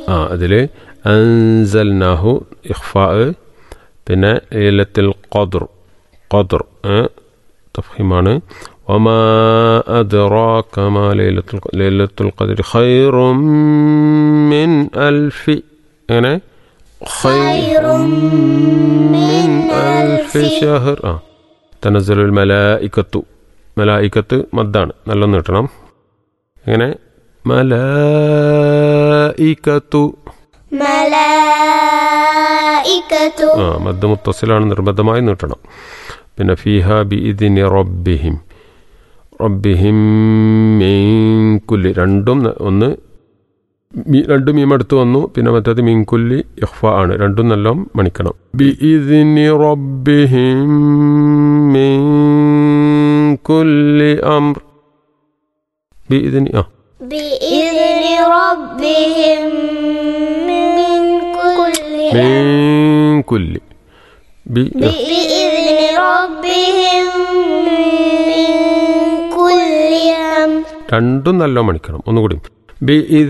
ആ അതിൽ അൻസൽനാഹു ഇഖ്ഫാ പിന്നെ ലൈലത്തുൽ ഖദ്ർ ഖദ്ർ തഫീമാണ് وما أدراك ما ليلة الق- ليلة القدر خير من ألف അങ്ങനെ خير من ألف شهر ആ تنزل الملائكة മലായിക്കത്ത് മദ്ദാണ് നല്ലൊന്ന് കിട്ടണം എങ്ങനെ മലായിക്കത്തു ملائكة ആ മദ് മുത്തസിലാണ് നിർബന്ധമായി നീട്ടണം പിന്നെ ഫിഹ ബി ഇതിന് റബ്ബിഹിം റബ്ബിഹിം മീൻകുല്ലി രണ്ടും ന- ഒന്ന് മീ- രണ്ട് മീം അടുത്ത് വന്നു പിന്നെ മറ്റേത് മീൻകുല്ലി ഇഹ്ഫ ആണ് രണ്ടും നല്ല മണിക്കണം ബി ഇതിന് റബ്ബിഹിം മീൻകുല്ലി അംർ ബി ഇതിന് ആ بإذن ربهم من كل മീൻകുല്ലി ബി بإذن ربهم من كل أمر രണ്ടും നല്ല മണിക്കണം ഒന്നുകൂടി ബി